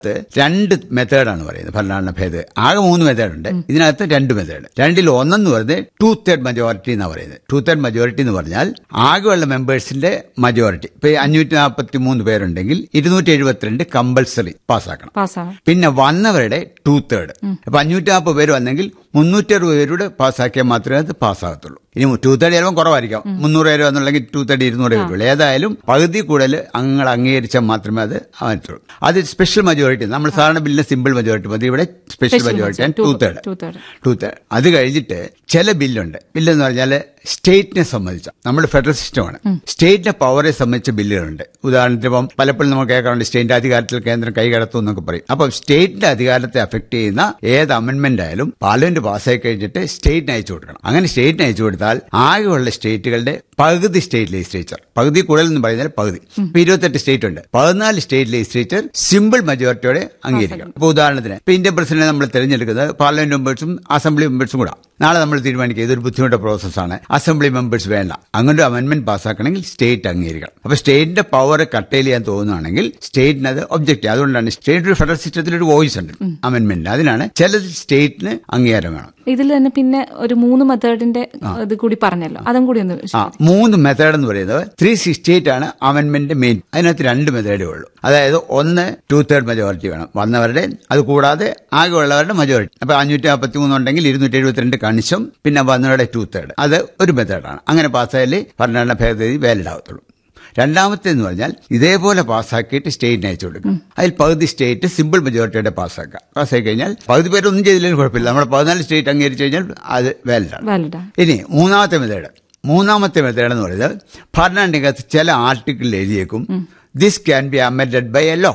രണ്ട് മെത്തേഡാണ് പറയുന്നത് ഭരണഘടന ഭേദഗതി ആകെ മൂന്ന് മെത്തേഡ് ഉണ്ട് ഇതിനകത്ത് രണ്ട് മെത്തേഡ് രണ്ടിൽ ഒന്നെന്ന് പറയുന്നത് ടു തേർഡ് മജോറിറ്റി എന്നാണ് പറയുന്നത് ടു തേർഡ് മജോറിറ്റി എന്ന് പറഞ്ഞാൽ ആകെയുള്ള മെമ്പേഴ്സിന്റെ മജോറിറ്റി ഇപ്പൊ അഞ്ഞൂറ്റി നാൽപ്പത്തി മൂന്ന് പേരുണ്ടെങ്കിൽ ഇരുന്നൂറ്റി എഴുപത്തിരണ്ട് കമ്പൽസറി പാസ്സാക്കണം പാസ്സാവും പിന്നെ വന്നവരുടെ ടു തേർഡ് അപ്പൊ അഞ്ഞൂറ്റി നാൽപ്പത് പേര് വന്നെങ്കിൽ മുന്നൂറ്റി അറുപത് പേരുടെ പാസ്സാക്കിയാൽ മാത്രമേ അത് പാസ്സാകത്തുള്ളൂ ഇനി ടു തേർഡ് ചിലപ്പോൾ കുറവായിരിക്കാം മുന്നൂറ് പേര് വന്നുണ്ടെങ്കിൽ ടു തേർഡ് ഇരുന്നൂറ് പേരുള്ളൂ ഏതായാലും പകുതി കൂടുതൽ അങ്ങൾ അംഗീകരിച്ചാൽ മാത്രമേ അത് ആയിട്ടുള്ളൂ അത് സ്പെഷ്യൽ മജോറിറ്റി നമ്മൾ സാധാരണ ബില്ലിന് സിമ്പിൾ മജോറിറ്റി മതി ഇവിടെ special majority two third two third two third അത് കഴിഞ്ഞിട്ട് ചില ബില്ലുണ്ട് ബില്ലെന്ന് പറഞ്ഞാൽ സ്റ്റേറ്റിനെ സംബന്ധിച്ച നമ്മൾ ഫെഡറൽ സിസ്റ്റമാണ് സ്റ്റേറ്റിന്റെ പവറെ സംബന്ധിച്ച ബില്ലുകളുണ്ട് ഉദാഹരണത്തിന് ഇപ്പം പലപ്പോഴും നമുക്ക് കേൾക്കാറുണ്ട് സ്റ്റേറ്റിന്റെ അധികാരത്തിൽ കേന്ദ്രം കൈകടത്തും എന്നൊക്കെ പറയും അപ്പം സ്റ്റേറ്റിന്റെ അധികാരത്തെ അഫക്ട് ചെയ്യുന്ന ഏത് അമെന്റ്മെന്റ് ആയാലും പാർലമെന്റ് പാസ്സായി കഴിഞ്ഞിട്ട് സ്റ്റേറ്റിന് അയച്ചു കൊടുക്കണം അങ്ങനെ സ്റ്റേറ്റിന് അയച്ചു കൊടുത്താൽ ആകെയുള്ള സ്റ്റേറ്റുകളുടെ പകുതി സ്റ്റേറ്റ് ലെജിസ്ലേച്ചർ പകുതി കൂടുതൽ എന്ന് പറയുന്നത് പകുതി ഇപ്പൊ ഇരുപത്തെട്ട് സ്റ്റേറ്റ് ഉണ്ട് പതിനാല് സ്റ്റേറ്റ് ലെജിസ്ലേച്ചർ സിമ്പിൾ മജോറിറ്റിയോടെ അംഗീകരിക്കണം ഇപ്പൊ ഉദാഹരണത്തിന് ഇപ്പൊ ഇന്ത്യൻ പ്രസിഡന്റ് നമ്മൾ തിരഞ്ഞെടുക്കുന്നത് പാർലമെന്റ് മെമ്പേഴ്സും അസംബ്ലി മെമ്പേഴ്സും കൂടാ നാളെ നമ്മൾ തീരുമാനിക്കുക ഇതൊരു ബുദ്ധിമുട്ട പ്രോസസ്സാണ് അസംബ്ലി മെമ്പേഴ്സ് വേണ്ട അങ്ങനെ ഒരു അമെന്റ്മെന്റ് പാസ്സാക്കണമെങ്കിൽ സ്റ്റേറ്റ് അംഗീകരിക്കണം അപ്പൊ സ്റ്റേറ്റിന്റെ പവർ കട്ടയിൽ ചെയ്യാൻ തോന്നുകയാണെങ്കിൽ സ്റ്റേറ്റിന് അത് ഒബ്ജക്റ്റ് അതുകൊണ്ടാണ് സ്റ്റേറ്റ് ഒരു ഫെഡറൽ സിസ്റ്റത്തിൽ ഒരു വോയിസ് ഉണ്ട് അമെന്റ്മെന്റ് അതിനാണ് ചിലത് സ്റ്റേറ്റിന് അംഗീകാരം വേണം ഇതിൽ തന്നെ പിന്നെ ഒരു മൂന്ന് മെത്തേഡിന്റെ ഇത് കൂടി പറഞ്ഞല്ലോ അതും കൂടി ഒന്ന് ആ മൂന്ന് മെത്തേഡ് എന്ന് പറയുന്നത് ത്രീ സിക്സ്റ്റി എയ്റ്റ് ആണ് അമെന്റ്മെന്റ് മെയിൻ അതിനകത്ത് രണ്ട് മെത്തേഡേ ഉള്ളൂ അതായത് ഒന്ന് ടു തേർഡ് മെജോറിറ്റി വേണം വന്നവരുടെ അത് കൂടാതെ ആകെയുള്ളവരുടെ മെജോറിറ്റി അപ്പൊ അഞ്ഞൂറ്റി നാൽപ്പത്തി മൂന്ന് ഉണ്ടെങ്കിൽ ഇരുന്നൂറ്റി എഴുപത്തിരണ്ട് കണിശം പിന്നെ വന്നവരുടെ ടു തേർഡ് അത് ഒരു മെത്തേഡാണ് അങ്ങനെ പാസ്സായാലേ ഭരണഘടന ഭേദഗതി വാലിഡ് ആവത്തുള്ളൂ രണ്ടാമത്തെ എന്ന് പറഞ്ഞാൽ ഇതേപോലെ പാസ്സാക്കിയിട്ട് സ്റ്റേറ്റിന് അയച്ചു കൊടുക്കും അതിൽ പകുതി സ്റ്റേറ്റ് സിമ്പിൾ മെജോറിറ്റിയുടെ പാസ്സാക്കാം പാസ്സാക്കി കഴിഞ്ഞാൽ പകുതി പേരൊന്നും ചെയ്തില്ലെങ്കിലും കുഴപ്പമില്ല നമ്മുടെ പതിനാല് സ്റ്റേറ്റ് അംഗീകരിച്ചു കഴിഞ്ഞാൽ അത് വാലിഡാണ് വാലിഡാണ് ഇനി മൂന്നാമത്തെ മെത്തേഡ് മൂന്നാമത്തെ മെത്തേഡ് എന്ന് പറയുന്നത് ഭരണഘടനയ്ക്കകത്ത് ചില ആർട്ടിക്കിളിൽ എഴുതിയേക്കും this can be amended by a law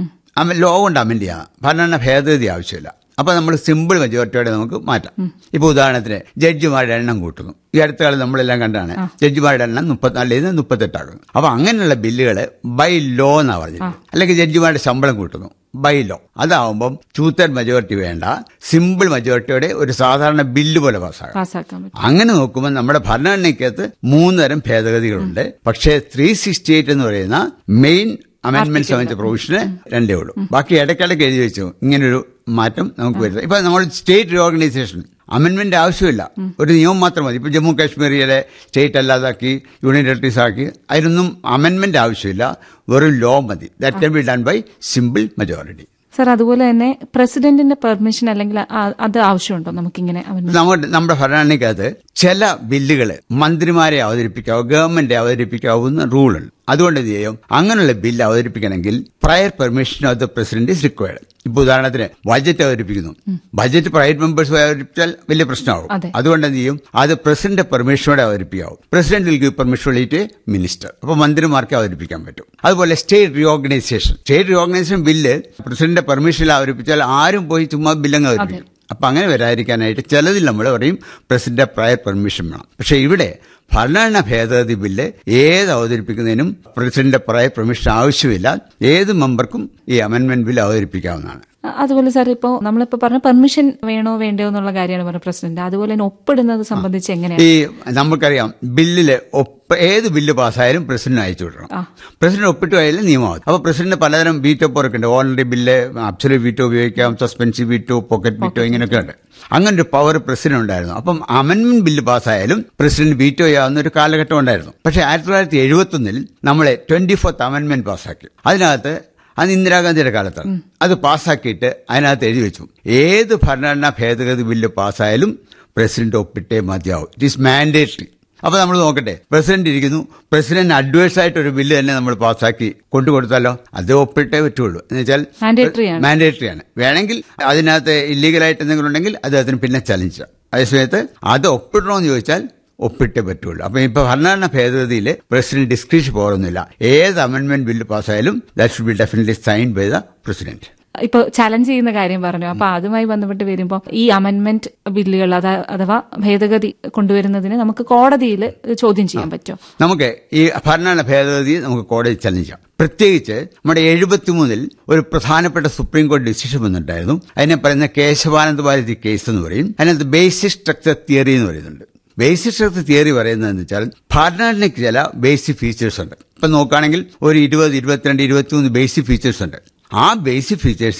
law കൊണ്ട് അമെൻഡ് ചെയ്യാം ഭരണഘടന ഭേദഗതി ആവശ്യമില്ല അപ്പൊ നമ്മൾ സിമ്പിൾ മെജോറിറ്റിയോടെ നമുക്ക് മാറ്റാം ഇപ്പൊ ഉദാഹരണത്തിന് ജഡ്ജിമാരുടെ എണ്ണം കൂട്ടുന്നു ഈ അടുത്ത കാലം നമ്മളെല്ലാം കണ്ടാണ് ജഡ്ജിമാരുടെ എണ്ണം മുപ്പത്തിനാലിൽ നിന്ന് മുപ്പത്തെട്ടാകുന്നു അപ്പൊ അങ്ങനെയുള്ള ബില്ലുകൾ ബൈ ലോ എന്നാ പറഞ്ഞത് അല്ലെങ്കിൽ ജഡ്ജിമാരുടെ ശമ്പളം കൂട്ടുന്നു ബൈ ലോ അതാവുമ്പം ടു തേർഡ് മെജോറിറ്റി വേണ്ട സിമ്പിൾ മെജോറിറ്റിയോടെ ഒരു സാധാരണ ബില്ല് പോലെ പാസ്സാകാം പാസ്സാക്കാൻ പറ്റും അങ്ങനെ നോക്കുമ്പോൾ നമ്മുടെ ഭരണഘടനയ്ക്കകത്ത് മൂന്ന് തരം ഭേദഗതികളുണ്ട് പക്ഷേ ത്രീ സിക്സ്റ്റി എയ്റ്റ് എന്ന് പറയുന്ന മെയിൻ അമെന്റ്മെന്റ് സംബന്ധിച്ച പ്രൊവിഷന് രണ്ടേ ഉള്ളൂ ബാക്കി ഇടയ്ക്കിടയ്ക്ക് എഴുതി വെച്ചു ഇങ്ങനൊരു മാറ്റം നമുക്ക് വരുന്നത് ഇപ്പൊ നമ്മൾ സ്റ്റേറ്റ് ഓർഗനൈസേഷൻ അമെന്റ്മെന്റ് ആവശ്യമില്ല ഒരു നിയമം മാത്രം മതി ഇപ്പൊ ജമ്മു കാശ്മീരിലെ സ്റ്റേറ്റ് അല്ലാതാക്കി യൂണിയൻ ടെറിട്ടറീസ് ആക്കി അതിനൊന്നും അമെന്റ്മെന്റ് ആവശ്യമില്ല വെറും ലോ മതി that can be done by simple majority sir അതുപോലെ തന്നെ പ്രസിഡന്റിന്റെ പെർമിഷൻ അല്ലെങ്കിൽ ആ- അത് ആവശ്യമുണ്ടോ നമുക്കിങ്ങനെ amendment? നമ്മുടെ നമ്മുടെ ഭരണഘടനയ്ക്കകത്ത് ചില ബില്ലുകൾ മന്ത്രിമാരെ അവതരിപ്പിക്കാവൂ ഗവൺമെന്റ് അവതരിപ്പിക്കാവുന്ന റൂളുണ്ട് അതുകൊണ്ട് എന്ത് ചെയ്യും അങ്ങനെയുള്ള ബില്ല് അവതരിപ്പിക്കണമെങ്കിൽ prior permission of the president is required ഇപ്പൊ ഉദാഹരണത്തിന് ബജറ്റ് അവതരിപ്പിക്കുന്നു ബജറ്റ് പ്രൈവറ്റ് മെമ്പേഴ്സ് അവതരിപ്പിച്ചാൽ വലിയ പ്രശ്നമാകും അതെ. അതുകൊണ്ട് എന്ത് ചെയ്യും അത് പ്രസിഡന്റ് പെർമിഷനോടെ അവതരിപ്പിക്കാവും പ്രസിഡന്റ് വിൽ ഗിവ് പെർമിഷൻ ഒളിയിട്ട് മിനിസ്റ്റർ അപ്പൊ മന്ത്രിമാർക്ക് അവതരിപ്പിക്കാൻ പറ്റും അതുപോലെ state reorganisation state reorganisation bill president പെർമിഷനിൽ അവതരിപ്പിച്ചാൽ ആരും പോയി ചുമ്മാ ബില്ലങ്ങ് അവതരിപ്പിക്കും അപ്പൊ അങ്ങനെ വരാതിരിക്കാനായിട്ട് ചിലതിൽ നമ്മൾ പറയും പ്രസിഡന്റ് പ്രയർ പെർമിഷൻ വേണം പക്ഷെ ഇവിടെ ഭരണഘടന ഭേദഗതി ബില്ല് ഏത് അവതരിപ്പിക്കുന്നതിനും പ്രസിഡന്റ് പ്രയർ പെർമിഷൻ ആവശ്യമില്ല ഏത് മെമ്പർക്കും ഈ അമെന്റ്മെന്റ് ബില്ല് അവതരിപ്പിക്കാവുന്നതാണ് അ- അതുപോലെ സാർ ഇപ്പോ നമ്മളിപ്പോ പറഞ്ഞ പെർമിഷൻ വേണോ വേണ്ടയോ എന്നുള്ള കാര്യമാണ് പറഞ്ഞ പ്രസിഡന്റ് അതുപോലെ തന്നെ ഒപ്പിടുന്നത് സംബന്ധിച്ച് എങ്ങനെയാണ് ഈ നമുക്കറിയാം ബില്ലില് ഒപ്പ് ഏത് ബില്ല് പാസ്സായാലും പ്രസിഡന്റ് അയച്ചു വിടണം ആ. പ്രസിഡന്റ് ഒപ്പിട്ട് പോയാലും നിയമമാകും അപ്പൊ പ്രസിഡന്റ് പലതരം വീറ്റോ പോറൊക്കെ ഉണ്ട് ഓൾറെഡി ബില്ല് അബ്സൊല്യൂട്ട് വീറ്റോ ഉപയോഗിക്കാം സസ്പെൻസീവ് വീറ്റോ പോക്കറ്റ് വീറ്റോ ഇങ്ങനെയൊക്കെ ഉണ്ട് അങ്ങനെ ഒരു പവർ പ്രസിഡന്റ് ഉണ്ടായിരുന്നു അപ്പം അമെന്റ്മെന്റ് ബില്ല് പാസ്സായാലും പ്രസിഡന്റ് വീറ്റോ ചെയ്യാവുന്ന ഒരു കാലഘട്ടം ഉണ്ടായിരുന്നു പക്ഷേ ആയിരത്തി തൊള്ളായിരത്തി എഴുപത്തി ഒന്നിൽ നമ്മളെ ട്വന്റി ഫോർത്ത് അമെന്റ്മെന്റ് പാസ്സാക്കി അതിനകത്ത് അത് ഇന്ദിരാഗാന്ധിയുടെ കാലത്താണ് അത് പാസ്സാക്കിയിട്ട് അതിനകത്ത് എഴുതി വെച്ചു ഏത് ഭരണഘടനാ ഭേദഗതി ബില്ല് പാസ്സായാലും പ്രസിഡന്റ് ഒപ്പിട്ടേ മതിയാവും ഇറ്റ് ഈസ് മാൻഡേറ്ററി അപ്പൊ നമ്മൾ നോക്കട്ടെ പ്രസിഡന്റ് ഇരിക്കുന്നു പ്രസിഡന്റ് അഡ്വൈസ് ആയിട്ട് ഒരു ബില്ല് തന്നെ നമ്മൾ പാസ്സാക്കി കൊണ്ടുകൊടുത്താലോ അത് ഒപ്പിട്ടേ പറ്റുള്ളൂ എന്ന് വെച്ചാൽ Mandatory ആണ്. മാൻഡേറ്ററി ആണ് വേണമെങ്കിൽ അതിനകത്ത് ഇല്ലീഗലായിട്ട് എന്തെങ്കിലും ഉണ്ടെങ്കിൽ അത് അതിന് പിന്നെ ചലഞ്ച് ചെയ്യാം അതേസമയത്ത് അത് ഒപ്പിടണമെന്ന് ചോദിച്ചാൽ ഒപ്പിട്ടേ പറ്റുള്ളൂ അപ്പൊ ഇപ്പൊ ഭരണഘടന ഭേദഗതിയിൽ പ്രസിഡന്റ് ഡിസ്ക്രിപ്ഷൻ പോകുന്നില്ല ഏത് അമെന്റ്മെന്റ് ബില്ല് പാസ്സായാലും that should be definitely sign by the president ഇപ്പൊ ചലഞ്ച് ചെയ്യുന്ന കാര്യം പറഞ്ഞു അപ്പൊ അതുമായി ബന്ധപ്പെട്ട് വരുമ്പോൾ ഈ അമെന്റ്മെന്റ് ബില്ലുകൾ അതാ- അഥവാ ഭേദഗതി കൊണ്ടുവരുന്നതിന് നമുക്ക് കോടതിയിൽ ചോദ്യം ചെയ്യാൻ പറ്റുമോ നമുക്ക് ഈ ഭരണഘടന ഭേദഗതി നമുക്ക് കോടതി ചലഞ്ച് ചെയ്യാം പ്രത്യേകിച്ച് നമ്മുടെ എഴുപത്തിമൂന്നിൽ ഒരു പ്രധാനപ്പെട്ട സുപ്രീം കോടതി ഡിസിഷൻ വന്നിട്ടുണ്ടായിരുന്നു അതിനെ പറയുന്ന കേശവാനന്ദ ഭാരതി കേസ് എന്ന് പറയും അതിനകത്ത് ബേസിക് സ്ട്രക്ചർ തിയറി എന്ന് പറയുന്നുണ്ട് ബേസിക് സ്ട്രക്ചർ തിയറി പറയുന്നത് വെച്ചാൽ ഭരണഘടനയ്ക്ക് ചില ബേസിക് ഫീച്ചേഴ്സ് ഉണ്ട് ഇപ്പൊ നോക്കുകയാണെങ്കിൽ ഒരു ഇരുപത് ഇരുപത്തിരണ്ട് ഇരുപത്തിമൂന്ന് ബേസിക് ഫീച്ചേഴ്സ് ഉണ്ട് ആ ബേസിക് ഫീച്ചേഴ്സ്